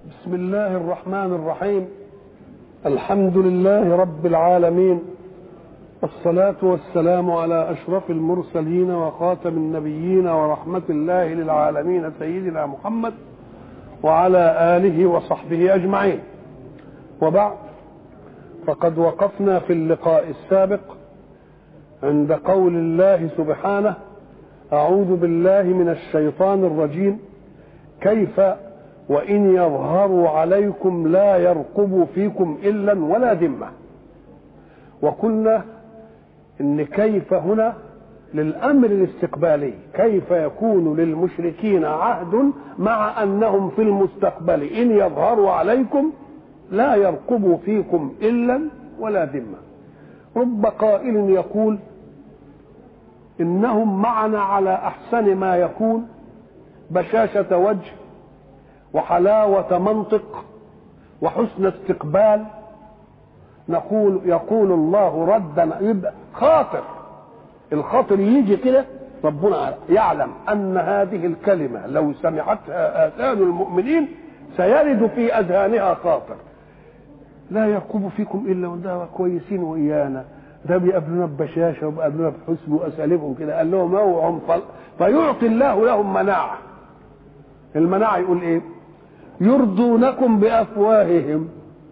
بسم الله الرحمن الرحيم الحمد لله رب العالمين والصلاة والسلام على أشرف المرسلين وخاتم النبيين ورحمة الله للعالمين سيدنا محمد وعلى آله وصحبه أجمعين وبعد فقد وقفنا في اللقاء السابق عند قول الله سبحانه أعوذ بالله من الشيطان الرجيم كيف وإن يظهروا عليكم لا يرقبوا فيكم إلا ولا ذمة وقلنا إن كيف هنا للأمر الاستقبالي كيف يكون للمشركين عهد مع أنهم في المستقبل إن يظهروا عليكم لا يرقبوا فيكم إلا ولا ذمة رب قائل يقول إنهم معنا على أحسن ما يكون بشاشة وجه وحلاوة منطق وحسن استقبال نقول يقول الله ردا يبقى خاطر الخاطر يجي كده ربنا يعلم ان هذه الكلمه لو سمعتها اذان المؤمنين سيرد في اذهانها خاطر لا يرقب فيكم الا وده كويسين ويانا ده بيقابلونا ببشاشه وبيقابلونا بحسن واساليبهم كده قال لهم اوعوا فيعطي الله لهم مناعه المناعه يقول ايه؟ يرضونكم بافواههم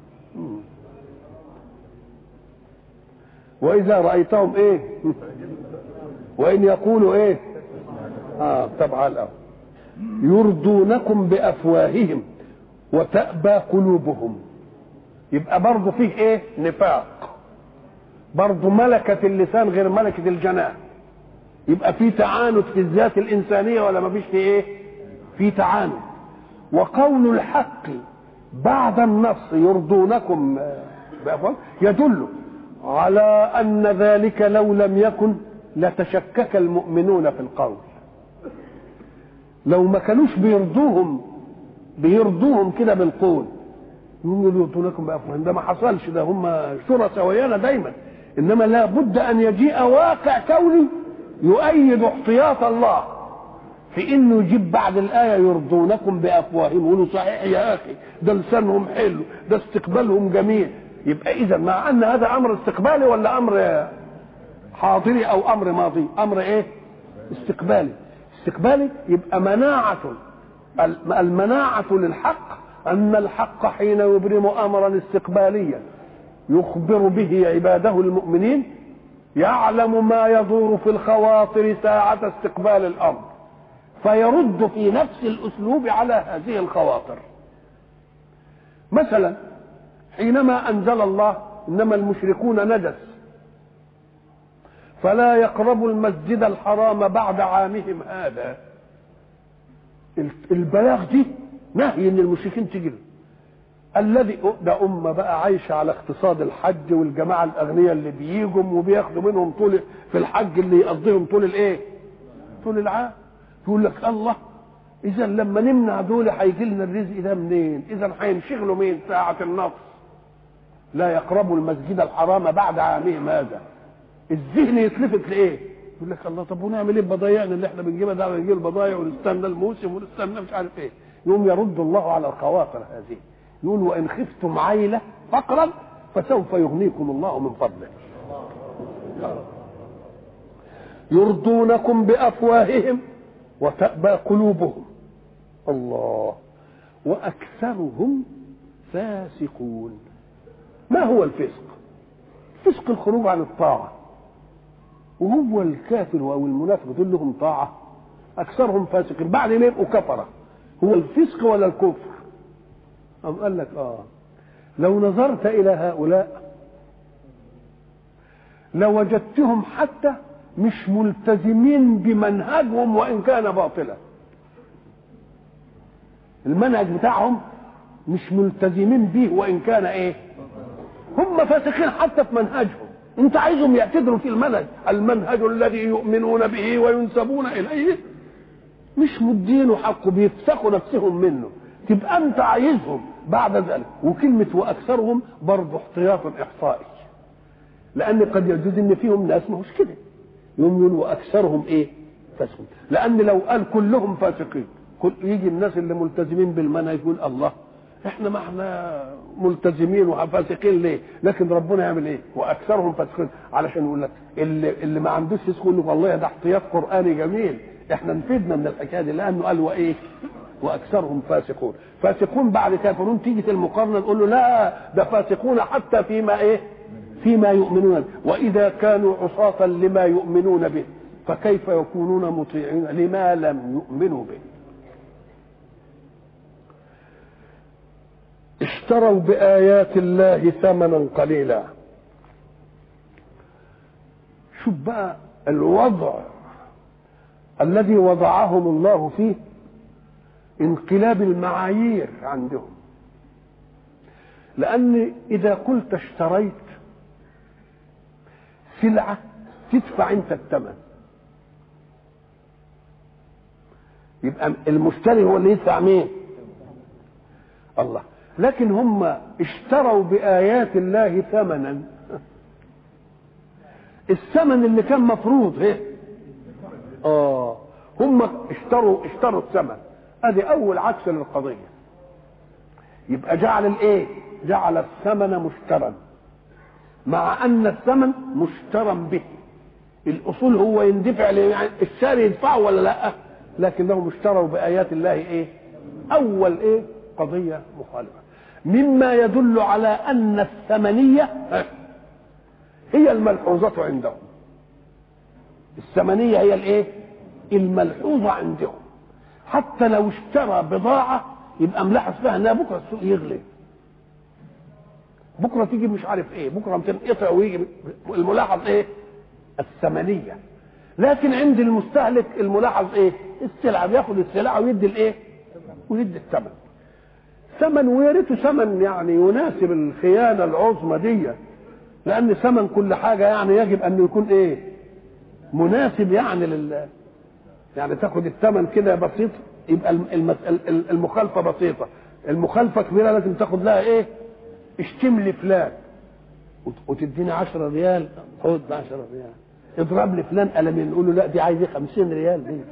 واذا رايتهم ايه وان يقولوا ايه اه طبعا الأول يرضونكم بافواههم وتأبى قلوبهم يبقى برضه فيه ايه نفاق برضه ملكة اللسان غير ملكة الجنان يبقى في تعاند في الذات الإنسانية ولا ما فيش في ايه في تعاند وقول الحق بعد النص يرضونكم بأفواه يدل على أن ذلك لو لم يكن لتشكك المؤمنون في القول لو ما كانوش بيرضوهم بيرضوهم كده بالقول يقولوا يرضونكم بأفواههم ده ما حصلش ده هم شرى ويانا دايما إنما لا بد أن يجيء واقع كوني يؤيد احتياط الله في انه يجيب بعد الايه يرضونكم بافواههم يقولوا صحيح يا اخي ده لسانهم حلو ده استقبالهم جميل يبقى اذا مع ان هذا امر استقبالي ولا امر حاضري او امر ماضي امر ايه استقبالي استقبالي يبقى مناعه المناعه للحق ان الحق حين يبرم امرا استقباليا يخبر به عباده المؤمنين يعلم ما يدور في الخواطر ساعه استقبال الامر فيرد في نفس الاسلوب على هذه الخواطر مثلا حينما انزل الله انما المشركون نجس فلا يقربوا المسجد الحرام بعد عامهم هذا البلاغ دي نهي ان المشركين تجي الذي ده أمة بقى عايشة على اقتصاد الحج والجماعة الأغنياء اللي بيجوا وبياخدوا منهم طول في الحج اللي يقضيهم طول الإيه؟ طول العام يقول لك الله اذا لما نمنع دول هيجي لنا الرزق ده منين اذا هينشغلوا مين ساعه النص لا يقربوا المسجد الحرام بعد عامهم هذا الذهن يتلفت لايه يقول لك الله طب ونعمل ايه بضايعنا اللي احنا بنجيبها ده بنجيب البضايع ونستنى الموسم ونستنى مش عارف ايه يقوم يرد الله على الخواطر هذه يقول وان خفتم عيله فقرا فسوف يغنيكم الله من فضله يرضونكم بافواههم وتأبى قلوبهم الله وأكثرهم فاسقون ما هو الفسق فسق الخروج عن الطاعة وهو الكافر أو المنافق دول لهم طاعة أكثرهم فاسقين بعد ما يبقوا كفرة هو الفسق ولا الكفر أم قال لك آه لو نظرت إلى هؤلاء لوجدتهم حتى مش ملتزمين بمنهجهم وان كان باطلا المنهج بتاعهم مش ملتزمين به وان كان ايه هم فاسقين حتى في منهجهم انت عايزهم يعتذروا في المنهج المنهج الذي يؤمنون به وينسبون اليه مش مدينه حقه بيفسخوا نفسهم منه تبقى انت عايزهم بعد ذلك وكلمه واكثرهم برضه احتياط احصائي لان قد يجوز ان فيهم ناس ما هوش كده يوم يقول واكثرهم ايه فاسقون لان لو قال كلهم فاسقين كل يجي الناس اللي ملتزمين بالمنهج يقول الله احنا ما احنا ملتزمين وفاسقين ليه لكن ربنا يعمل ايه واكثرهم فاسقين علشان يقول لك اللي, اللي ما عندوش فسق يقول له والله ده احتياط قراني جميل احنا نفيدنا من الحكايه دي لانه قال وايه واكثرهم فاسقون فاسقون بعد كافرون تيجي المقارنه نقول له لا ده فاسقون حتى فيما ايه فيما يؤمنون واذا كانوا عصاة لما يؤمنون به فكيف يكونون مطيعين لما لم يؤمنوا به اشتروا بآيات الله ثمنا قليلا شوف بقى الوضع الذي وضعهم الله فيه انقلاب المعايير عندهم لأن إذا قلت اشتريت سلعة تدفع أنت الثمن يبقى المشتري هو اللي يدفع مين؟ الله لكن هم اشتروا بآيات الله ثمنا الثمن اللي كان مفروض ايه اه هم اشتروا اشتروا الثمن ادي اول عكس للقضيه يبقى جعل الايه جعل الثمن مشترا مع ان الثمن مشترا به الاصول هو يندفع يعني الشاري يدفعه ولا لا لكنهم اشتروا بايات الله ايه اول ايه قضيه مخالفه مما يدل على ان الثمنيه هي الملحوظه عندهم الثمنيه هي الايه الملحوظه عندهم حتى لو اشترى بضاعه يبقى ملاحظ فيها انها بكره السوق يغلي بكره تيجي مش عارف ايه بكره تنقطع ويجي الملاحظ ايه الثمنيه لكن عند المستهلك الملاحظ ايه السلعه بياخد السلعه ويدي الايه ويدي الثمن ثمن ويا ريته ثمن يعني يناسب الخيانه العظمى دي لان ثمن كل حاجه يعني يجب ان يكون ايه مناسب يعني لل يعني تاخد الثمن كده بسيط يبقى المخالفه بسيطه المخالفه كبيره لازم تاخد لها ايه اشتم لي فلان وتديني 10 ريال خد 10 ريال اضرب لي فلان قلمين نقول له لا دي عايز 50 ريال دي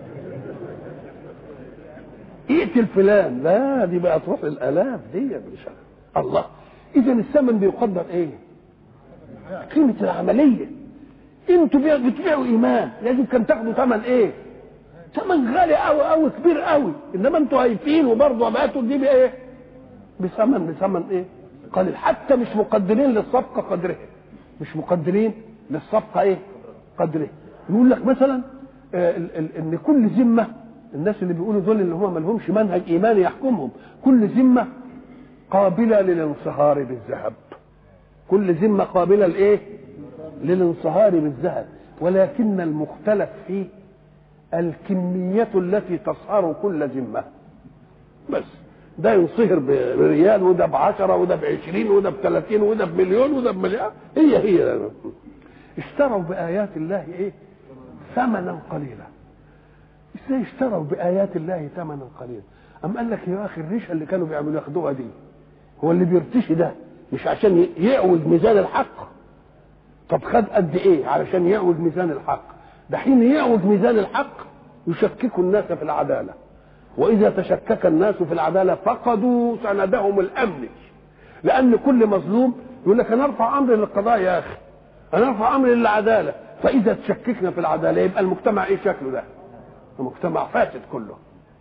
اقتل فلان لا دي بقى تروح للالاف دي مش الله اذا الثمن بيقدر ايه قيمه العمليه انتوا بتبيعوا ايمان لازم كان تاخدوا ثمن ايه ثمن غالي قوي قوي كبير قوي انما انتوا هايفين وبرضه بقيتوا دي بايه بثمن بثمن ايه قليل حتى مش مقدرين للصفقه قدرها مش مقدرين للصفقه ايه قدرها يقول لك مثلا آه ان كل ذمه الناس اللي بيقولوا دول اللي هم ما لهمش منهج ايماني يحكمهم كل ذمه قابله للانصهار بالذهب كل ذمه قابله لايه للانصهار بالذهب ولكن المختلف فيه الكمية التي تصهر كل ذمة بس ده ينصهر بريال وده بعشرة وده بعشرين وده بثلاثين وده بمليون وده بمليار هي هي اشتروا بآيات الله ايه ثمنا قليلا ازاي اشتروا بآيات الله ثمنا قليلا أم قال لك يا أخي الريشة اللي كانوا بيعملوا ياخدوها دي هو اللي بيرتشي ده مش عشان يعوج ميزان الحق طب خد قد ايه علشان يعوج ميزان الحق ده حين يعوج ميزان الحق يشكك الناس في العداله واذا تشكك الناس في العداله فقدوا سندهم الامني لان كل مظلوم يقول لك انا ارفع امري للقضاء يا اخي انا ارفع امري للعداله فاذا تشككنا في العداله يبقى المجتمع ايه شكله ده المجتمع فاسد كله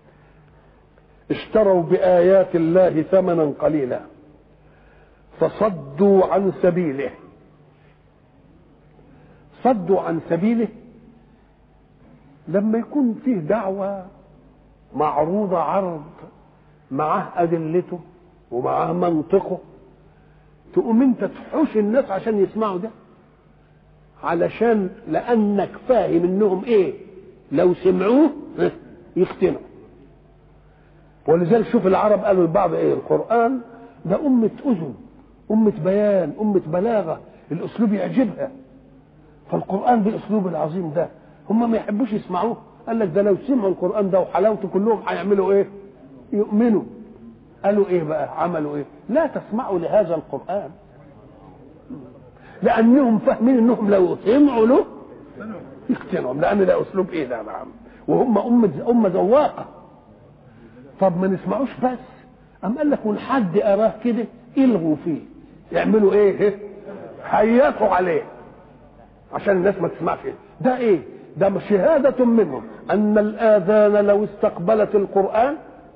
اشتروا بايات الله ثمنا قليلا فصدوا عن سبيله صدوا عن سبيله لما يكون فيه دعوة معروضة عرض معاه أدلته ومعاه منطقه تقوم انت تحوش الناس عشان يسمعوا ده علشان لأنك فاهم انهم ايه لو سمعوه يقتنعوا ولذلك شوف العرب قالوا لبعض ايه القرآن ده أمة أذن أمة بيان أمة بلاغة الأسلوب يعجبها فالقرآن بالأسلوب العظيم ده هم ما يحبوش يسمعوه قال لك ده لو سمعوا القرآن ده وحلاوته كلهم هيعملوا ايه يؤمنوا قالوا ايه بقى عملوا ايه لا تسمعوا لهذا القرآن لأنهم فاهمين انهم لو سمعوا له يقتنعوا لأن ده أسلوب ايه ده نعم وهم أمة أمة ذواقة طب ما نسمعوش بس أم قال لك وإن حد أراه كده يلغوا فيه يعملوا إيه؟ حياتوا عليه عشان الناس ما تسمعش ده إيه؟ ده شهادة منهم أن الآذان لو استقبلت القرآن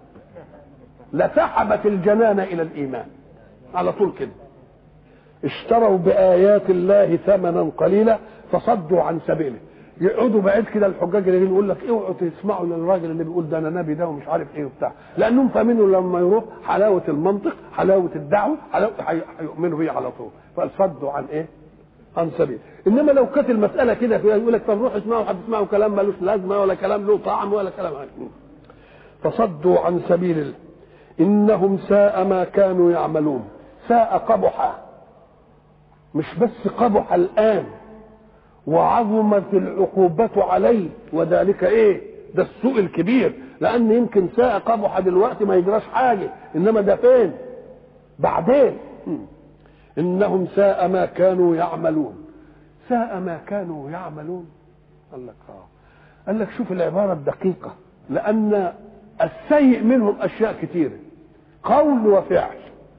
لسحبت الجنان إلى الإيمان على طول كده اشتروا بآيات الله ثمنا قليلا فصدوا عن سبيله يقعدوا بعيد كده الحجاج اللي يقول لك اوعوا تسمعوا للراجل اللي بيقول ده انا نبي ده ومش عارف ايه وبتاع لانهم فاهمينه لما يروح حلاوه المنطق حلاوه الدعوه حلاوه هيؤمنوا بيه على طول فصدوا عن ايه؟ عن سبيل انما لو كانت المساله كده يقول لك طب روحوا اسمعوا هتسمعوا كلام ملوش لازمه ولا كلام له طعم ولا كلام فصدوا عن سبيل الله انهم ساء ما كانوا يعملون ساء قبح مش بس قبح الان وعظمت العقوبة عليه وذلك ايه ده السوء الكبير لان يمكن ساء قبح دلوقتي ما يجراش حاجة انما ده فين بعدين انهم ساء ما كانوا يعملون ساء ما كانوا يعملون قال لك اه قال لك شوف العبارة الدقيقة لان السيء منهم اشياء كثيرة قول وفعل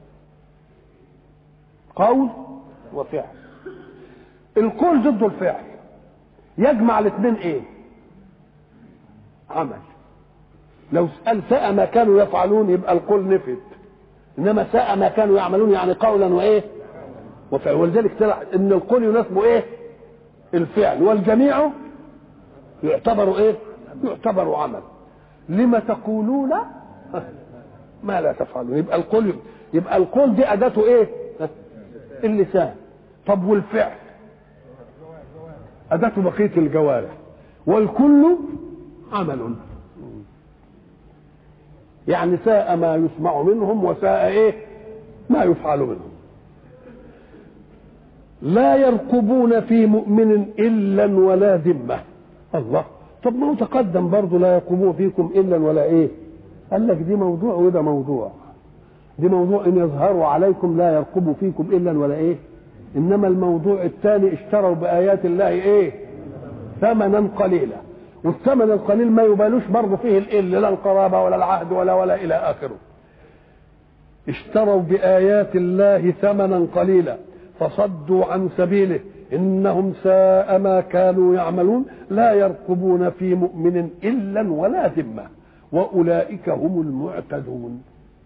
قول وفعل القول ضد الفعل يجمع الاثنين ايه عمل لو قال ساء ما كانوا يفعلون يبقى القول نفد انما ساء ما كانوا يعملون يعني قولا وايه وفعل ولذلك طلع ان القول يناسبه ايه الفعل والجميع يعتبر ايه يعتبر عمل لما تقولون ما لا تفعلون يبقى القول يبقى القول دي اداته ايه اللسان طب والفعل أداة بقية الجوارح والكل عمل يعني ساء ما يسمع منهم وساء ايه ما يفعل منهم لا يرقبون في مؤمن إلا ولا ذمة الله طب ما هو تقدم برضه لا يرقبون فيكم إلا ولا إيه قال لك دي موضوع وده موضوع دي موضوع إن يظهروا عليكم لا يرقبوا فيكم إلا ولا إيه انما الموضوع الثاني اشتروا بايات الله ايه ثمنا قليلا والثمن القليل ما يبالوش برضه فيه الإل لا القرابة ولا العهد ولا ولا إلى آخره اشتروا بآيات الله ثمنا قليلا فصدوا عن سبيله إنهم ساء ما كانوا يعملون لا يرقبون في مؤمن إلا ولا ذمة وأولئك هم المعتدون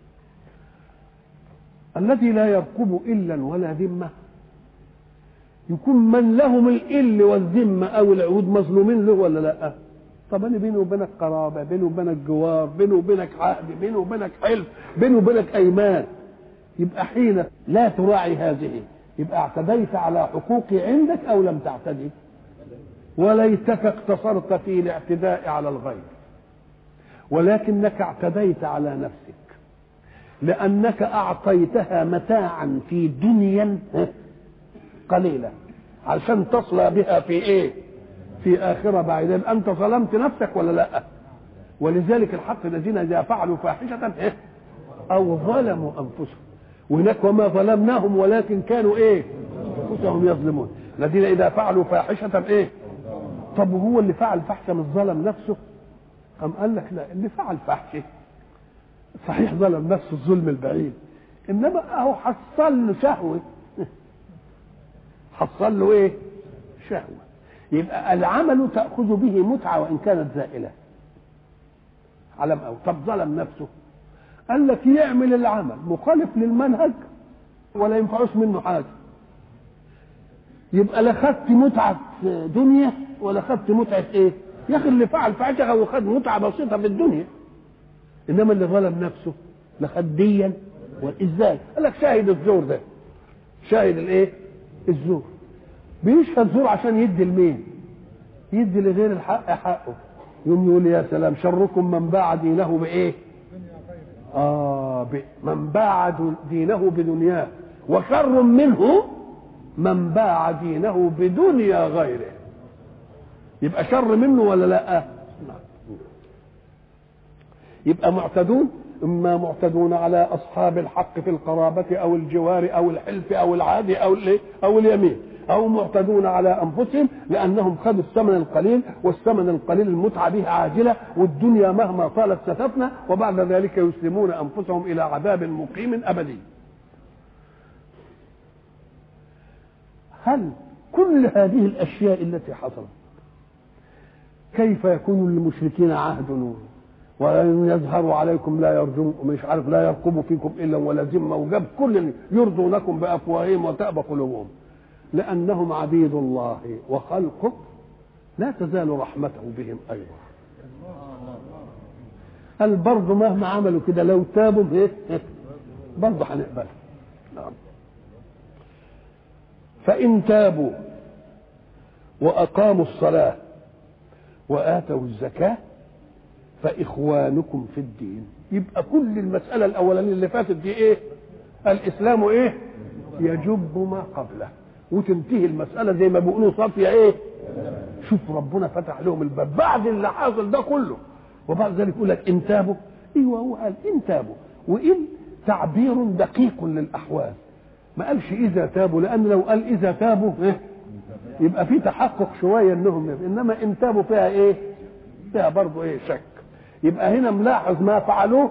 الذي لا يرقب إلا ولا ذمة يكون من لهم الإل والذمة أو العهود مظلومين له ولا لا طب أنا بيني وبينك قرابة بيني وبينك جوار بيني وبينك عهد بيني وبينك حلف بيني وبينك أيمان يبقى حين لا تراعي هذه يبقى اعتديت على حقوقي عندك أو لم تعتدي وليتك اقتصرت في الاعتداء على الغير ولكنك اعتديت على نفسك لأنك أعطيتها متاعا في دنيا قليلة عشان تصل بها في ايه في آخرة بعيدين أنت ظلمت نفسك ولا لا ولذلك الحق الذين إذا فعلوا فاحشة إيه؟ أو ظلموا أنفسهم وهناك وما ظلمناهم ولكن كانوا إيه أنفسهم يظلمون الذين إذا فعلوا فاحشة إيه طب هو اللي فعل فحشة مش ظلم نفسه أم قال لك لا اللي فعل فحشة صحيح ظلم نفسه الظلم البعيد إنما أهو حصل له شهوة حصل له ايه شهوه يبقى العمل تاخذ به متعه وان كانت زائله علم او طب ظلم نفسه قال لك يعمل العمل مخالف للمنهج ولا ينفعوش منه حاجه يبقى لا خدت متعه دنيا ولا خدت متعه ايه يا اخي اللي فعل فعشها وخد متعه بسيطه في الدنيا انما اللي ظلم نفسه لا خد ديا ازاي قال لك شاهد الزور ده شاهد الايه الزور بيشهد زور عشان يدي لمين يدي لغير الحق حقه يوم يقول يا سلام شركم من باع دينه بايه اه ب... من باع دينه بدنياه وشر منه من باع دينه بدنيا غيره يبقى شر منه ولا لا يبقى معتدون اما معتدون على اصحاب الحق في القرابه او الجوار او الحلف او العاد او او اليمين او معتدون على انفسهم لانهم خدوا الثمن القليل والثمن القليل المتعه به عاجله والدنيا مهما طالت ستفنى وبعد ذلك يسلمون انفسهم الى عذاب مقيم ابدي هل كل هذه الاشياء التي حصلت كيف يكون للمشركين عهد وان يظهروا عليكم لا يرجون مش عارف لا يرقبوا فيكم الا ولا ذمه وجاب كل اللي يرضونكم بافواههم وتأبى قلوبهم لانهم عبيد الله وخلقه لا تزال رحمته بهم ايضا قال برضه مهما عملوا كده لو تابوا بايه برضه هنقبل نعم فان تابوا واقاموا الصلاه واتوا الزكاه فاخوانكم في الدين يبقى كل المساله الاولانيه اللي فاتت دي ايه الاسلام ايه يجب ما قبله وتنتهي المساله زي ما بيقولوا صافيه ايه شوف ربنا فتح لهم الباب بعد اللي حاصل ده كله وبعد ذلك يقول لك ان تابوا ايوه هو قال ان تابوا وان تعبير دقيق للاحوال ما قالش اذا تابوا لان لو قال اذا تابوا إيه؟ يبقى في تحقق شويه انهم انما ان تابوا فيها ايه فيها برضه ايه شك يبقى هنا ملاحظ ما فعلوه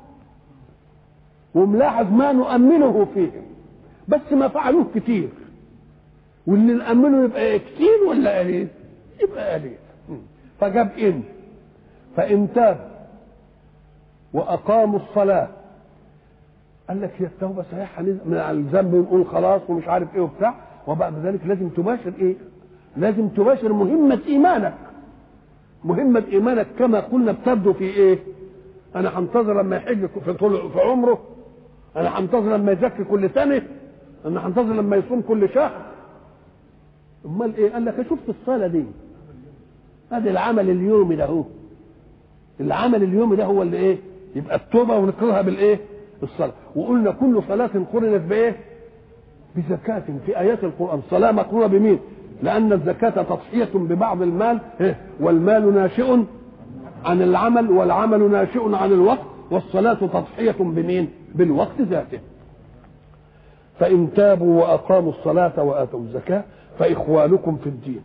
وملاحظ ما نؤمنه فيهم بس ما فعلوه كتير واللي نأمنه يبقى إيه كتير ولا قليل يبقى قليل فجاب إن فإن تاب وأقاموا الصلاة قال لك هي التوبة صحيح من الذنب ونقول خلاص ومش عارف إيه وبتاع وبعد ذلك لازم تباشر إيه؟ لازم تباشر مهمة إيمانك مهمة إيمانك كما قلنا بتبدو في إيه؟ أنا هنتظر لما يحج في طول في عمره أنا هنتظر لما يزكي كل سنة أنا هنتظر لما يصوم كل شهر امال ايه قال لك شفت الصلاه دي هذا العمل اليومي ده هو العمل اليومي ده هو اللي ايه يبقى التوبه ونقرها بالايه الصلاه وقلنا كل صلاه قرنت بايه بزكاة في آيات القرآن صلاة مقرونة بمين؟ لأن الزكاة تضحية ببعض المال إيه؟ والمال ناشئ عن العمل والعمل ناشئ عن الوقت والصلاة تضحية بمين؟ بالوقت ذاته. فإن تابوا وأقاموا الصلاة وآتوا الزكاة فإخوانكم في الدين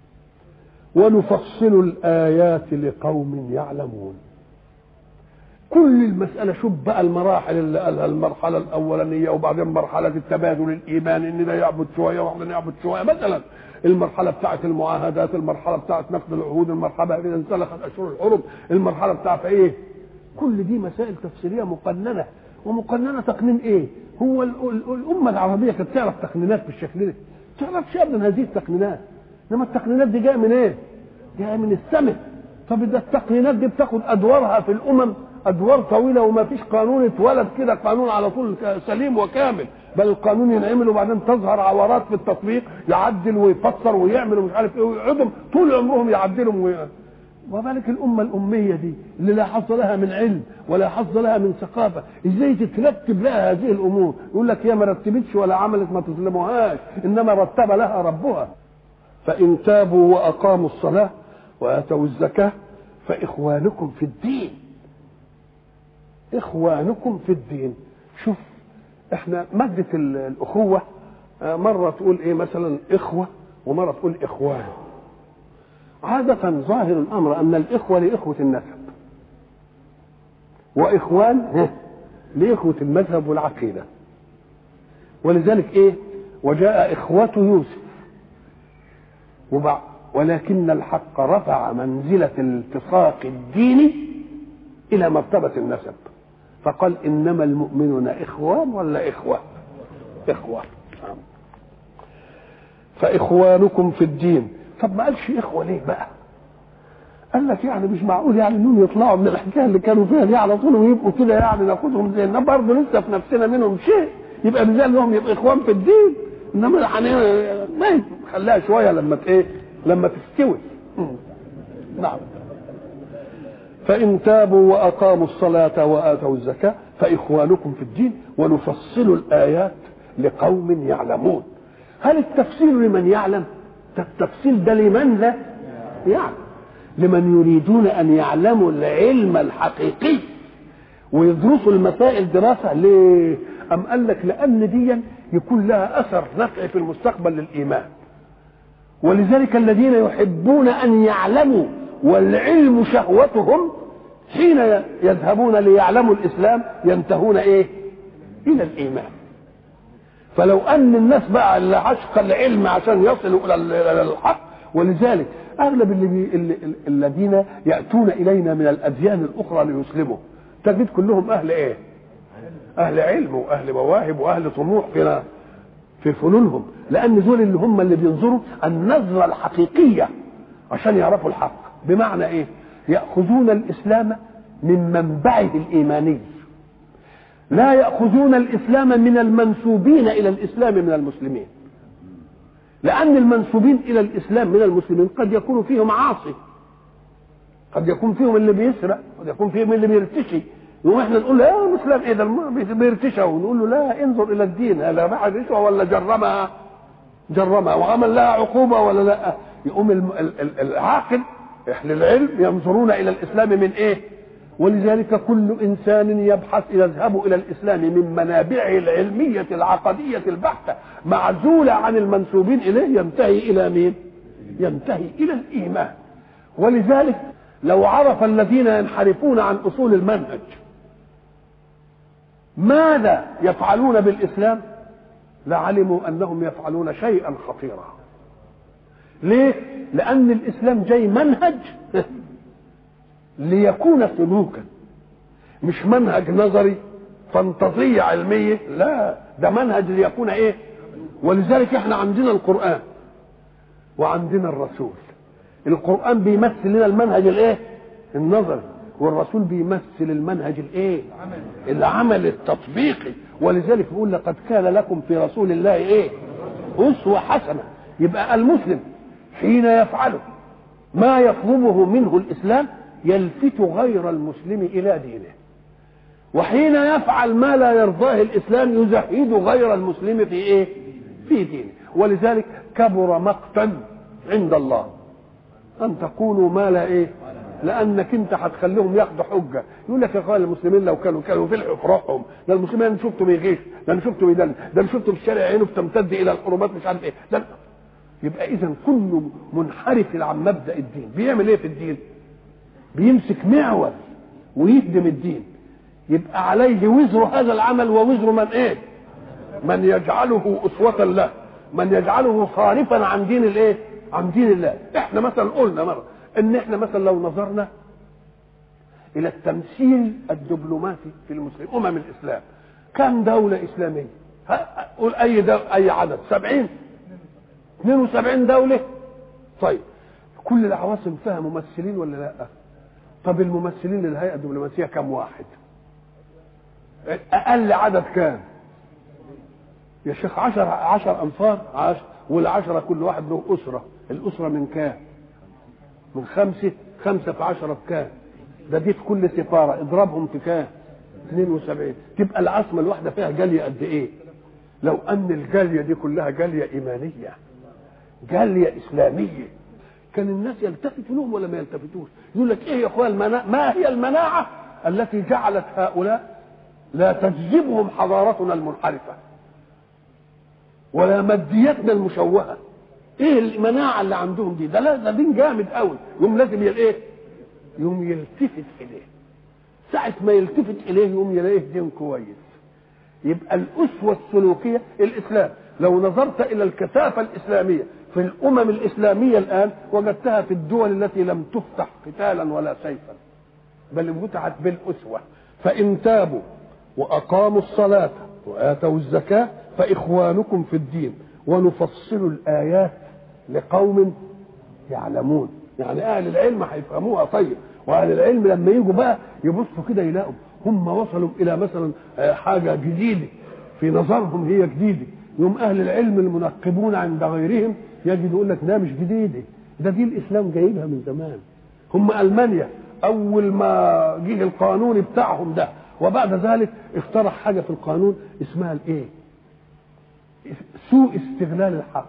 ونفصل الآيات لقوم يعلمون كل المسألة شوف بقى المراحل اللي قالها المرحلة الأولانية وبعدين مرحلة التبادل الإيمان إن ده يعبد شوية وإحنا نعبد شوية مثلا المرحلة بتاعة المعاهدات المرحلة بتاعة نقد العهود المرحلة إذا انسلخت أشهر الحرم المرحلة بتاعة إيه كل دي مسائل تفسيرية مقننة ومقننة تقنين إيه هو الأمة العربية كانت تعرف تقنينات بالشكل ده تعرفش ابدا هذه التقنينات انما التقنينات دي جايه من ايه؟ جايه من السماء طب ده التقنينات دي بتاخد ادوارها في الامم ادوار طويله وما فيش قانون اتولد كده قانون على طول سليم وكامل بل القانون ينعمل وبعدين تظهر عورات في التطبيق يعدل ويفسر ويعمل ومش عارف ايه ويقعدوا طول عمرهم يعدلوا وي... وبالك الأمة الأمية دي اللي لا حظ لها من علم ولا حظ لها من ثقافة إزاي تترتب لها هذه الأمور يقول لك هي ما رتبتش ولا عملت ما تظلموهاش إنما رتب لها ربها فإن تابوا وأقاموا الصلاة وآتوا الزكاة فإخوانكم في الدين إخوانكم في الدين شوف إحنا مادة الأخوة مرة تقول إيه مثلا إخوة ومرة تقول إخوان عادة ظاهر الأمر أن الإخوة لإخوة النسب وإخوان لإخوة المذهب والعقيدة ولذلك إيه وجاء إخوة يوسف وبع ولكن الحق رفع منزلة التصاق الدين إلى مرتبة النسب فقال إنما المؤمنون إخوان ولا إخوة إخوة فإخوانكم في الدين طب ما قالش إخوة ليه بقى قال لك يعني مش معقول يعني انهم يطلعوا من الحكايه اللي كانوا فيها دي على طول ويبقوا كده يعني ناخدهم زي الناس برضه لسه في نفسنا منهم شيء يبقى مثال انهم يبقوا اخوان في الدين انما يعني ما خليها شويه لما ايه لما تستوي نعم فإن تابوا وأقاموا الصلاة وآتوا الزكاة فإخوانكم في الدين ونفصل الآيات لقوم يعلمون هل التفصيل لمن يعلم التفصيل ده لمن لا يعلم لمن يريدون أن يعلموا العلم الحقيقي ويدرسوا المسائل دراسة ليه أم قال لك لأن دي يكون لها أثر نفعي في المستقبل للإيمان ولذلك الذين يحبون ان يعلموا والعلم شهوتهم حين يذهبون ليعلموا الاسلام ينتهون ايه الى الايمان فلو ان الناس بقى اللي عشق العلم عشان يصلوا الى الحق ولذلك اغلب اللي الذين ياتون الينا من الاديان الاخرى ليسلموا تجد كلهم اهل ايه اهل علم واهل مواهب واهل طموح في في فنونهم لان دول اللي هم اللي بينظروا النظره الحقيقيه عشان يعرفوا الحق بمعنى ايه ياخذون الاسلام من منبعه الايماني لا ياخذون الاسلام من المنسوبين الى الاسلام من المسلمين لان المنسوبين الى الاسلام من المسلمين قد يكون فيهم عاصي قد يكون فيهم اللي بيسرق قد يكون فيهم اللي بيرتشي يقوم احنا نقول له يا مسلم ايه ده بيرتشى ونقول له لا انظر الى الدين هل باع رشوه ولا جرمها جرمها وعمل لها عقوبه ولا لا يقوم العاقل اهل العلم ينظرون الى الاسلام من ايه ولذلك كل انسان يبحث يذهب الى الاسلام من منابعه العلميه العقديه البحته معزوله عن المنسوبين اليه ينتهي الى مين ينتهي الى الايمان ولذلك لو عرف الذين ينحرفون عن اصول المنهج ماذا يفعلون بالاسلام لعلموا انهم يفعلون شيئا خطيرا ليه لان الاسلام جاي منهج ليكون سلوكا مش منهج نظري فانتظية علمية لا ده منهج ليكون ايه ولذلك احنا عندنا القرآن وعندنا الرسول القرآن بيمثل لنا المنهج الايه النظري والرسول بيمثل المنهج الايه العمل التطبيقي ولذلك بيقول لقد كان لكم في رسول الله ايه اسوه حسنه يبقى المسلم حين يفعله ما يطلبه منه الاسلام يلفت غير المسلم الى دينه وحين يفعل ما لا يرضاه الاسلام يزهد غير المسلم في ايه في دينه ولذلك كبر مقتا عند الله ان تقولوا ما لا ايه لانك انت هتخليهم ياخدوا حجه يقول لك يا اخوان المسلمين لو كانوا كانوا فلحوا في روحهم ده المسلمين انا شفته بيغيش ده انا شفته بيدل ده انا شفته في الشارع عينه بتمتد الى الحرمات مش عارف ايه ده يبقى اذا كل منحرف عن مبدا الدين بيعمل ايه في الدين بيمسك معول ويهدم الدين يبقى عليه وزر هذا العمل ووزر من ايه من يجعله اسوه له من يجعله صارفا عن دين الايه عن دين الله احنا مثلا قلنا مره ان احنا مثلا لو نظرنا الى التمثيل الدبلوماسي في المسلمين امم الاسلام كم دوله اسلاميه قول اي دولة اي عدد 70 72 دوله طيب كل العواصم فيها ممثلين ولا لا طب الممثلين للهيئه الدبلوماسيه كم واحد اقل عدد كام يا شيخ عشر عشر انفار عشر والعشرة كل واحد له أسرة الأسرة من كام من خمسة خمسة في عشرة بكام ده دي في كل سفارة اضربهم في كام 72 تبقى العاصمة الواحدة فيها جالية قد إيه لو أن الجالية دي كلها جالية إيمانية جالية إسلامية كان الناس يلتفتوا لهم ولا ما يلتفتوش يقول لك إيه يا أخوان المناعة ما هي المناعة التي جعلت هؤلاء لا تجذبهم حضارتنا المنحرفة ولا ماديتنا المشوهة ايه المناعة اللي عندهم دي ده لا ده دين جامد قوي يوم لازم يل ايه يوم يلتفت اليه ساعة ما يلتفت اليه يوم يلاقيه دين كويس يبقى الأسوة السلوكية الإسلام لو نظرت إلى الكثافة الإسلامية في الأمم الإسلامية الآن وجدتها في الدول التي لم تفتح قتالا ولا سيفا بل فتحت بالأسوة فإن تابوا وأقاموا الصلاة وآتوا الزكاة فإخوانكم في الدين ونفصل الآيات لقوم يعلمون يعني أهل العلم هيفهموها طيب وأهل العلم لما يجوا بقى يبصوا كده يلاقوا هم وصلوا إلى مثلا حاجة جديدة في نظرهم هي جديدة يوم أهل العلم المنقبون عند غيرهم يجد يقول لك ده مش جديدة ده دي الإسلام جايبها من زمان هم ألمانيا أول ما جه القانون بتاعهم ده وبعد ذلك اقترح حاجة في القانون اسمها الإيه؟ سوء استغلال الحق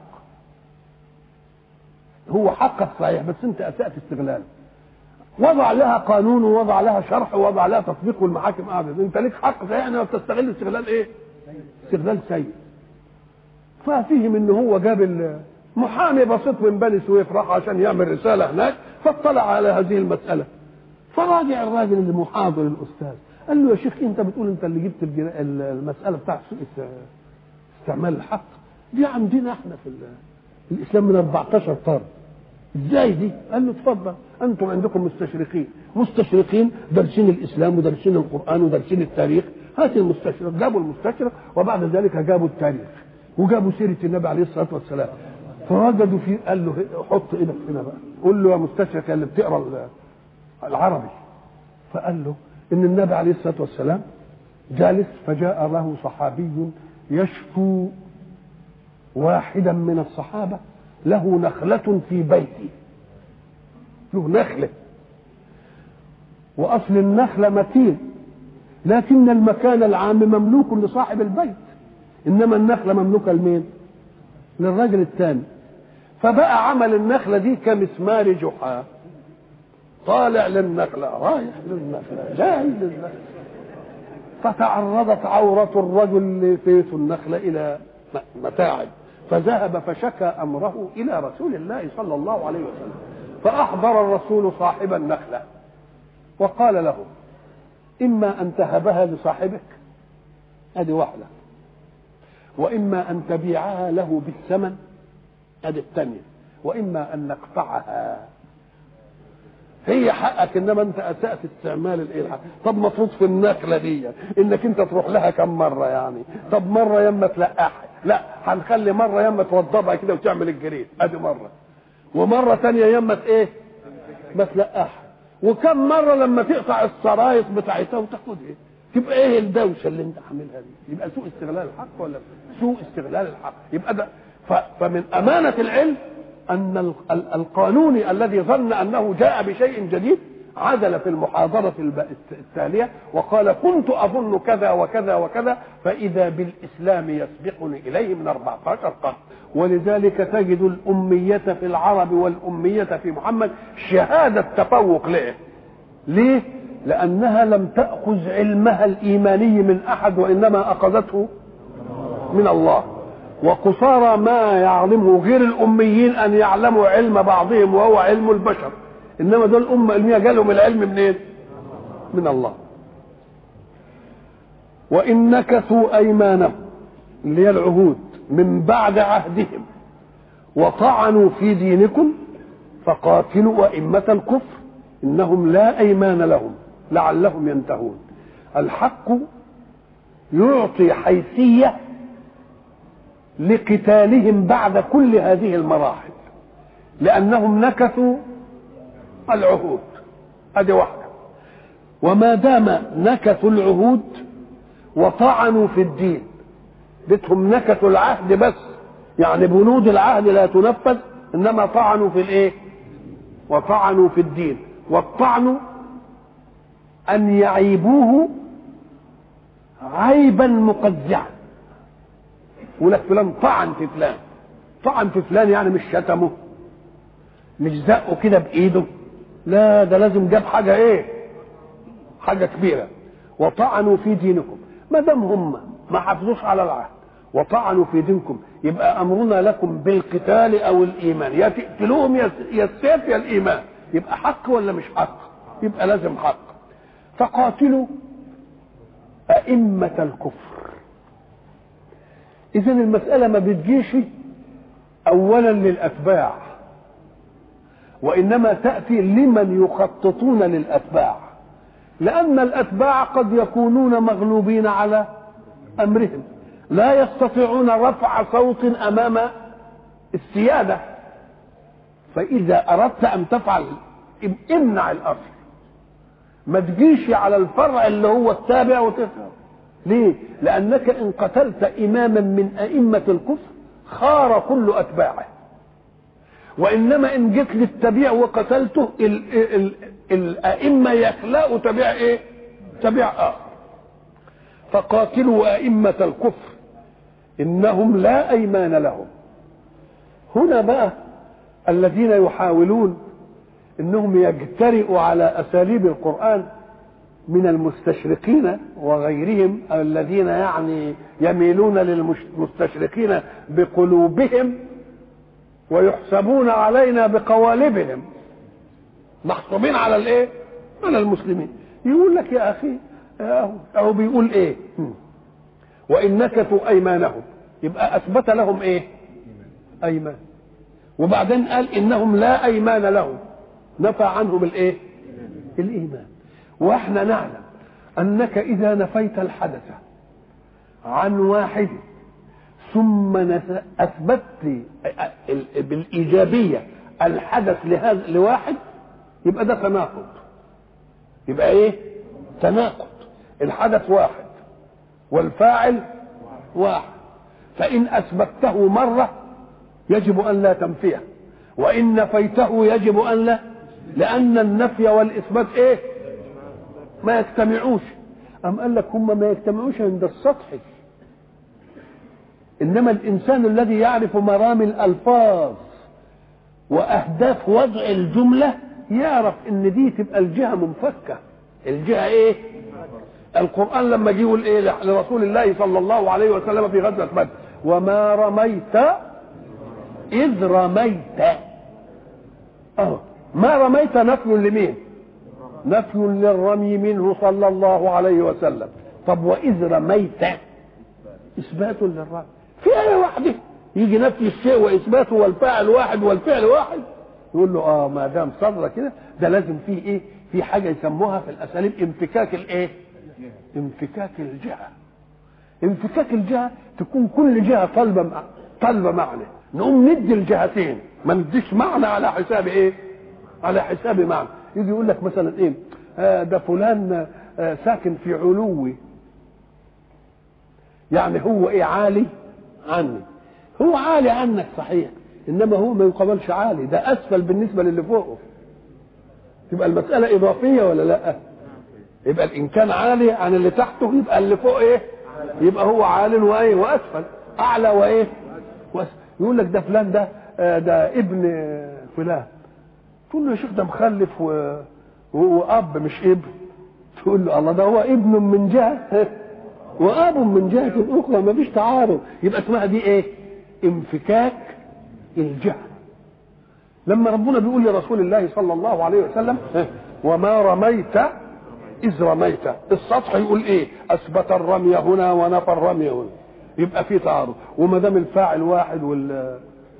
هو حقك صحيح بس انت اسات استغلاله وضع لها قانون ووضع لها شرح ووضع لها تطبيق والمحاكم قاعده انت ليك حق صحيح انك تستغل استغلال ايه؟ استغلال سيء ففهم ان هو جاب محامي بسيط من بني سويف راح عشان يعمل رساله هناك فاطلع على هذه المساله فراجع الراجل اللي محاضر الاستاذ قال له يا شيخ انت بتقول انت اللي جبت الجنا- المساله بتاعت سوء است- استعمال الحق دي عندنا احنا في ال- الاسلام من 14 قرن ازاي دي؟ قال له اتفضل انتم عندكم مستشرقين مستشرقين دارسين الاسلام ودارسين القران ودارسين التاريخ هات المستشرق جابوا المستشرق وبعد ذلك جابوا التاريخ وجابوا سيره النبي عليه الصلاه والسلام فوجدوا في قال له حط ايدك هنا بقى قول له يا مستشرق يا اللي بتقرا ال- العربي فقال له ان النبي عليه الصلاه والسلام جالس فجاء له صحابي يشكو واحدا من الصحابه له نخلة في بيته له نخلة وأصل النخلة متين لكن المكان العام مملوك لصاحب البيت إنما النخلة مملوكة لمين؟ للراجل الثاني فبقى عمل النخلة دي كمسمار جحا طالع للنخلة رايح للنخلة جاي للنخلة فتعرضت عورة الرجل في النخلة إلى متاعب فذهب فشكى أمره إلى رسول الله صلى الله عليه وسلم فأحضر الرسول صاحب النخلة وقال له إما أن تهبها لصاحبك هذه واحدة وإما أن تبيعها له بالثمن هذه الثانية وإما أن نقطعها هي حقك انما انت اسات استعمال الايه الحق. طب مفروض في النخله دي انك انت تروح لها كم مره يعني طب مره يما تلقحها لا هنخلي مره يما توضبها كده وتعمل الجريد ادي مره ومره تانية يما ايه ما تلقحها وكم مره لما تقطع السرايط بتاعتها وتاخدها تبقى ايه الدوشه اللي انت عاملها دي يبقى سوء استغلال الحق ولا سوء استغلال الحق يبقى ده ف- فمن امانه العلم ان ال- ال- القانوني الذي ظن انه جاء بشيء جديد عدل في المحاضرة الب- التالية وقال كنت أظن كذا وكذا وكذا فإذا بالإسلام يسبقني إليه من 14 قرن ولذلك تجد الأمية في العرب والأمية في محمد شهادة تفوق له ليه؟ لأنها لم تأخذ علمها الإيماني من أحد وإنما أخذته من الله وقصارى ما يعلمه غير الأميين أن يعلموا علم بعضهم وهو علم البشر إنما دول الأمة علمية جالهم العلم منين؟ من الله وإن نكثوا أيمانهم اللي هي العهود من بعد عهدهم وطعنوا في دينكم فقاتلوا أئمة الكفر إنهم لا أيمان لهم لعلهم ينتهون الحق يعطي حيثية لقتالهم بعد كل هذه المراحل لأنهم نكثوا العهود ادي واحده وما دام نكثوا العهود وطعنوا في الدين بدهم نكثوا العهد بس يعني بنود العهد لا تنفذ انما طعنوا في الايه وطعنوا في الدين والطعن ان يعيبوه عيبا مقزعا يقول لك فلان طعن في فلان طعن في فلان يعني مش شتمه مش زقه كده بايده لا ده لازم جاب حاجه ايه حاجه كبيره وطعنوا في دينكم ما دام هم ما حافظوش على العهد وطعنوا في دينكم يبقى امرنا لكم بالقتال او الايمان يا تقتلوهم يا يا السيف يا الايمان يبقى حق ولا مش حق يبقى لازم حق فقاتلوا ائمه الكفر اذا المساله ما بتجيش اولا للاتباع وانما تاتي لمن يخططون للاتباع لان الاتباع قد يكونون مغلوبين على امرهم لا يستطيعون رفع صوت امام السياده فاذا اردت ان تفعل امنع الاصل ما تجيش على الفرع اللي هو التابع وتفعل ليه لانك ان قتلت اماما من ائمه الكفر خار كل اتباعه وانما ان جيت للتبيع وقتلته ال ال ال الائمه يخلقوا تبيع ايه تبيع اخر فقاتلوا ائمه الكفر انهم لا ايمان لهم هنا بقى الذين يحاولون انهم يجترئوا على اساليب القران من المستشرقين وغيرهم الذين يعني يميلون للمستشرقين بقلوبهم ويحسبون علينا بقوالبهم محسوبين على الايه على المسلمين يقول لك يا اخي اهو أهو بيقول ايه وان نكثوا ايمانهم يبقى اثبت لهم ايه ايمان وبعدين قال انهم لا ايمان لهم نفى عنهم الايه الايمان واحنا نعلم انك اذا نفيت الحدث عن واحد ثم اثبتت بالايجابيه الحدث لهذا لواحد يبقى ده تناقض يبقى ايه تناقض الحدث واحد والفاعل واحد فان اثبته مره يجب ان لا تنفيه وان نفيته يجب ان لا لان النفي والاثبات ايه ما يجتمعوش ام قال لك هم ما يجتمعوش عند السطح انما الانسان الذي يعرف مرامي الالفاظ واهداف وضع الجمله يعرف ان دي تبقى الجهه منفكه الجهه ايه القران لما جه يقول ايه لرسول الله صلى الله عليه وسلم في غزوه بدر وما رميت اذ رميت اه ما رميت نفي لمين نفي للرمي منه صلى الله عليه وسلم طب واذ رميت اثبات للرمي في ايه واحده يجي نفي الشيء واثباته والفاعل واحد والفعل واحد يقول له اه ما دام صدر كده ده لازم فيه ايه في حاجه يسموها في الاساليب انفكاك الايه انفكاك الجهه انفكاك الجهه تكون كل جهه طالبه طالبه معنى نقوم ندي الجهتين ما نديش معنى على حساب ايه على حساب معنى يجي يقول لك مثلا ايه آه ده فلان آه ساكن في علوي يعني هو ايه عالي عني هو عالي عنك صحيح انما هو ما يقابلش عالي ده اسفل بالنسبه للي فوقه تبقى المساله اضافيه ولا لا يبقى ان كان عالي عن اللي تحته يبقى اللي فوق ايه يبقى هو عال وايه واسفل اعلى وايه واسفل يقول لك ده فلان ده آه ده ابن فلان تقول له يا شيخ ده مخلف و... واب مش ابن تقول له الله ده هو ابن من جهه واب من جهه اخرى ما فيش تعارض يبقى اسمها دي ايه انفكاك الجهل لما ربنا بيقول لرسول الله صلى الله عليه وسلم وما رميت اذ رميت السطح يقول ايه اثبت الرمي هنا ونفى الرمي هنا يبقى في تعارض وما دام الفاعل واحد وال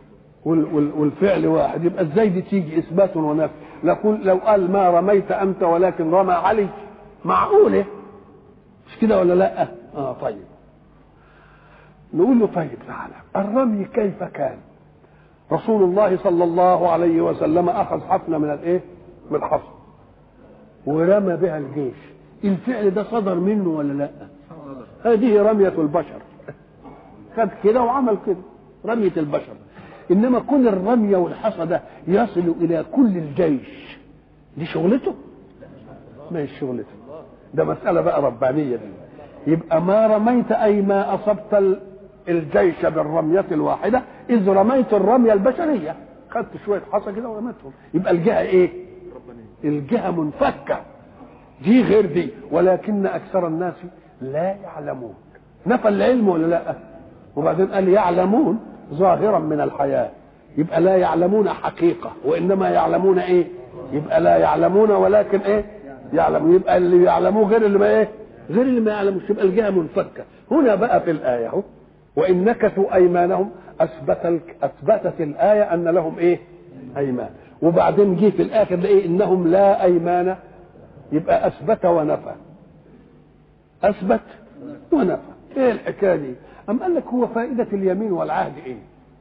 والفعل واحد يبقى ازاي دي تيجي اثبات ونفي لو قال ما رميت انت ولكن رمى علي معقوله مش كده ولا لا اه طيب نقول له طيب تعالى الرمي كيف كان رسول الله صلى الله عليه وسلم اخذ حفنه من الايه من الحصى ورمى بها الجيش الفعل ده صدر منه ولا لا هذه رمية البشر خد كده وعمل كده رمية البشر انما كل الرمية والحصى ده يصل الى كل الجيش دي شغلته ما هي شغلته ده مسألة بقى ربانية دي يبقى ما رميت أي ما أصبت الجيش بالرمية الواحدة إذ رميت الرمية البشرية خدت شوية حصى كده ورميتهم يبقى الجهة إيه؟ الجهة منفكة دي غير دي ولكن أكثر الناس لا يعلمون نفى العلم ولا لا؟ وبعدين قال يعلمون ظاهرا من الحياة يبقى لا يعلمون حقيقة وإنما يعلمون إيه؟ يبقى لا يعلمون ولكن إيه؟ يعلمون يبقى اللي يعلموه غير اللي ما إيه؟ غير اللي ما يعلموش يبقى الجهة منفكة هنا بقى في الآية اهو وإن نكثوا أيمانهم أثبت أثبتت الآية أن لهم إيه؟ أيمان وبعدين جه في الآخر ده إيه؟ إنهم لا أيمان يبقى أثبت ونفى أثبت ونفى إيه الحكاية دي؟ أم قال لك هو فائدة اليمين والعهد إيه؟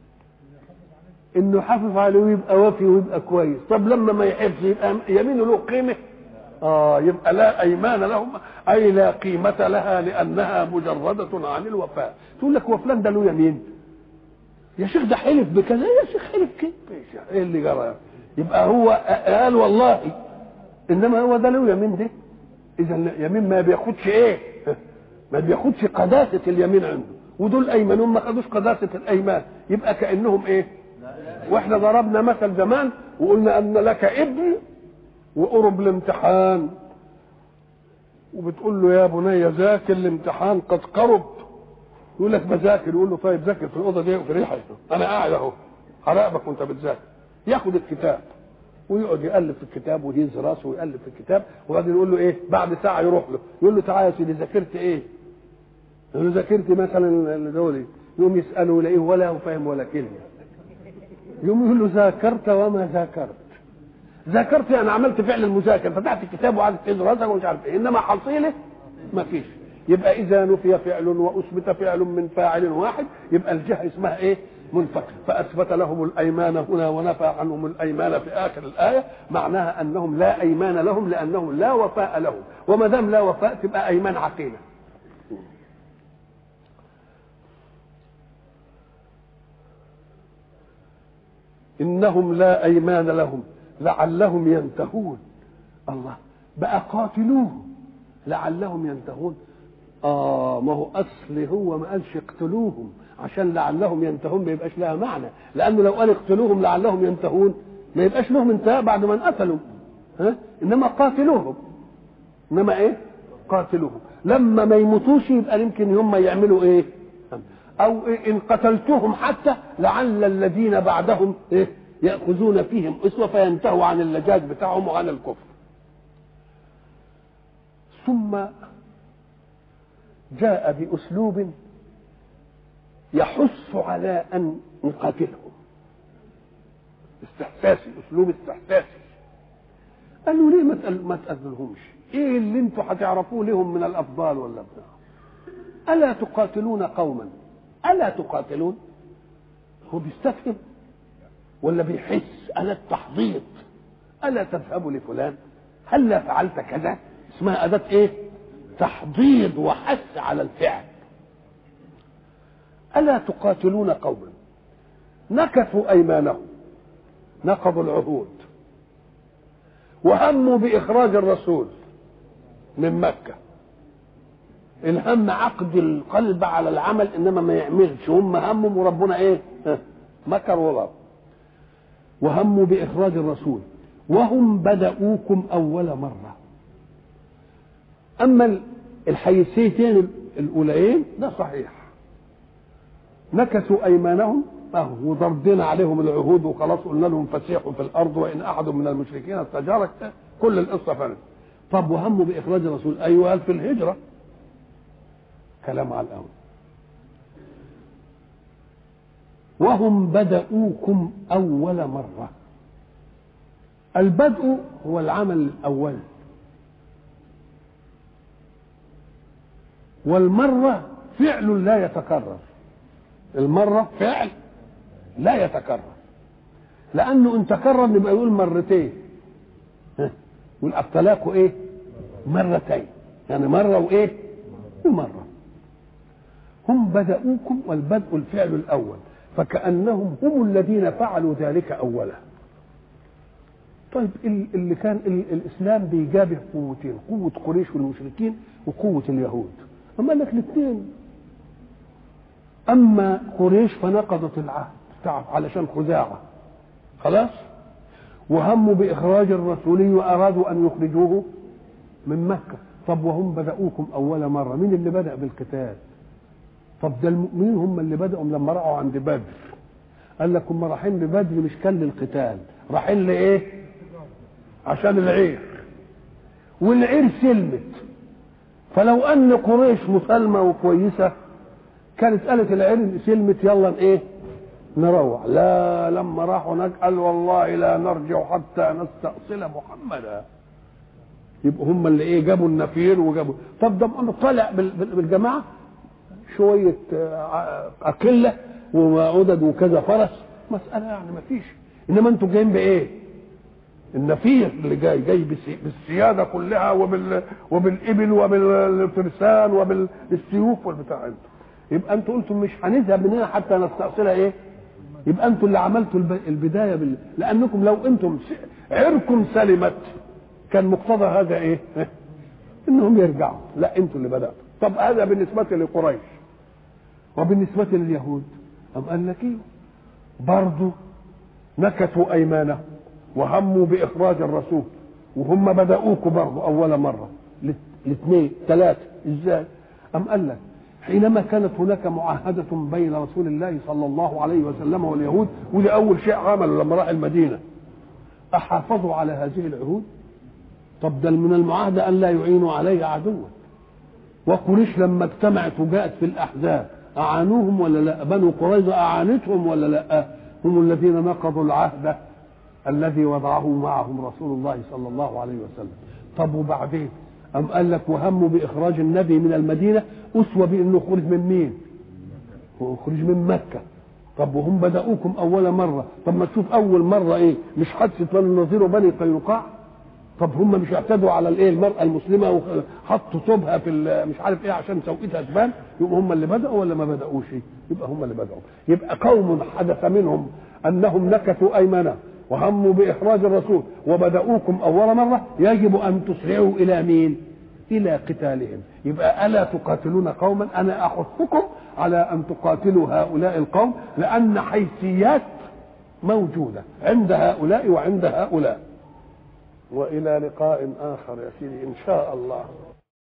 إنه حافظ عليه ويبقى وفي ويبقى كويس، طب لما ما يحفظ يبقى يمينه له قيمة؟ آه يبقى لا أيمان لهم أي لا قيمة لها لأنها مجردة عن الوفاء تقول لك هو فلان ده له يمين يا شيخ ده حلف بكذا يا شيخ حلف كده ايه اللي جرى يبقى هو قال والله انما هو ده له يمين ده اذا يمين ما بياخدش ايه ما بياخدش قداسه اليمين عنده ودول ايمانون ما خدوش قداسه الايمان يبقى كانهم ايه واحنا ضربنا مثل زمان وقلنا ان لك ابن وقرب الامتحان وبتقول له يا بني ذاكر الامتحان قد قرب يقول لك بذاكر يقول له طيب ذاكر في الاوضه دي في ريحه انا قاعد اهو على رقبك وانت بتذاكر ياخد الكتاب ويقعد يقلب في الكتاب ويهز راسه ويقلب في الكتاب وبعدين يقول له ايه بعد ساعه يروح له يقول له تعالى يا سيدي ذاكرت ايه؟ يقول له ذاكرت مثلا دول يقوم يساله يلاقيه ولا هو فاهم ولا كلمه يقوم يقول له ذاكرت وما ذاكرت ذاكرت يعني عملت فعل المذاكره فتحت الكتاب وقعدت تهز راسك ومش عارف ايه انما حصيله ما فيش يبقى اذا نفي فعل واثبت فعل من فاعل واحد يبقى الجهه اسمها ايه؟ منفك فاثبت لهم الايمان هنا ونفى عنهم الايمان في اخر الايه معناها انهم لا ايمان لهم لانهم لا وفاء لهم وما دام لا وفاء تبقى ايمان عقيده انهم لا ايمان لهم لعلهم ينتهون الله بقى قاتلوهم لعلهم ينتهون اه ما هو اصل هو ما قالش اقتلوهم عشان لعلهم ينتهون ما يبقاش لها معنى لانه لو قال اقتلوهم لعلهم ينتهون ما يبقاش لهم انتهاء بعد ما انقتلوا ها انما قاتلوهم انما ايه قاتلوهم لما ما يموتوش يبقى يمكن هم يعملوا ايه او إيه ان قتلتهم حتى لعل الذين بعدهم ايه ياخذون فيهم اسوه فينتهوا عن اللجاج بتاعهم وعن الكفر ثم جاء باسلوب يحث على ان نقاتلهم استحساسي اسلوب استحساسي قالوا ليه ما تقل- ما تقتلهمش ايه اللي انتوا هتعرفوه لهم من الافضال ولا بتاع الا تقاتلون قوما الا تقاتلون هو بيستفهم ولا بيحس الا التحضيض الا تذهبوا لفلان هلا فعلت كذا اسمها اداه ايه تحضيض وحث على الفعل الا تقاتلون قوما نكثوا ايمانهم نقضوا العهود وهموا باخراج الرسول من مكه الهم عقد القلب على العمل انما ما يعملش هم همهم وربنا ايه ها، مكر وضرب وهموا باخراج الرسول وهم بدأوكم اول مره اما الحيثيتين الاولين ده صحيح نكثوا ايمانهم اهو وضربنا عليهم العهود وخلاص قلنا لهم فسيحوا في الارض وان احد من المشركين استجارك كل القصه فعلا طب وهموا باخراج الرسول ايوه قال في الهجره كلام على الاول وهم بدأوكم أول مرة البدء هو العمل الأول والمرة فعل لا يتكرر المرة فعل لا يتكرر لأنه إن تكرر نبقى يقول مرتين ها، يقول الطلاق إيه مرتين يعني مرة وإيه ومرة هم بدأوكم والبدء الفعل الأول فكأنهم هم الذين فعلوا ذلك أولا طيب ال- اللي كان ال- الإسلام بيجابه قوتين قوة قريش والمشركين وقوة اليهود أما قال لك الاثنين أما قريش فنقضت العهد بتاعه علشان خزاعة خلاص وهموا بإخراج الرسول وأرادوا أن يخرجوه من مكة طب وهم بدأوكم أول مرة مين اللي بدأ بالقتال طب ده المؤمنين هم اللي بدأوا لما رأوا عند بدر قال لك هم رايحين لبدر مش كان للقتال رايحين لإيه عشان العير والعير سلمت فلو أن قريش مسالمة وكويسة كانت قالت العير سلمت يلا ايه نروح لا لما راحوا هناك قال والله لا نرجع حتى نستأصل محمدا يبقوا هم اللي ايه جابوا النفير وجابوا طب ده أنا طالع بال- بال- بالجماعه شويه آه، اقله وعدد وكذا فرس مساله يعني ما فيش انما انتوا جايين بايه؟ النفير اللي جاي جاي بالسي- بالسياده كلها وبال وبالابل وبالفرسان وبالسيوف والبتاع انتوا يبقى انتوا قلتوا مش هنذهب من هنا حتى نستأصل ايه؟ يبقى انتوا اللي عملتوا الب- البدايه بال... لانكم لو انتم س- عركم سلمت كان مقتضى هذا ايه؟ انهم يرجعوا لا انتوا اللي بداتوا طب هذا بالنسبه لقريش وبالنسبه لليهود أم قال لك ايه برضه نكثوا ايمانهم وهموا باخراج الرسول وهم بدأوكوا برضه اول مره الاثنين ثلاثه ازاي أم قال لك حينما كانت هناك معاهدة بين رسول الله صلى الله عليه وسلم واليهود وده أول شيء عمله لما راح المدينة أحافظوا على هذه العهود طب ده من المعاهدة أن لا يعينوا عليه عدوا وقريش لما اجتمعت وجاءت في الأحزاب أعانوهم ولا لا بنو قريظة أعانتهم ولا لا هم الذين نقضوا العهد الذي وضعه معهم رسول الله صلى الله عليه وسلم طب وبعدين أم قال لك وهموا بإخراج النبي من المدينة أسوة بأنه خرج من مين هو خرج من مكة طب وهم بدأوكم أول مرة طب ما تشوف أول مرة إيه مش حادثة بني النظير وبني قينقاع طب هم مش اعتدوا على الايه المرأة المسلمة وحطوا طوبها في مش عارف ايه عشان سوقتها تبان يبقى هم اللي بدأوا ولا ما بدأوش يبقى هم اللي بدأوا يبقى قوم حدث منهم أنهم نكثوا أيمنة وهموا بإخراج الرسول وبدأوكم أول مرة يجب أن تسرعوا إلى مين؟ إلى قتالهم يبقى ألا تقاتلون قوما أنا أحثكم على أن تقاتلوا هؤلاء القوم لأن حيثيات موجودة عند هؤلاء وعند هؤلاء وإلى لقاء آخر يا سيدي إن شاء الله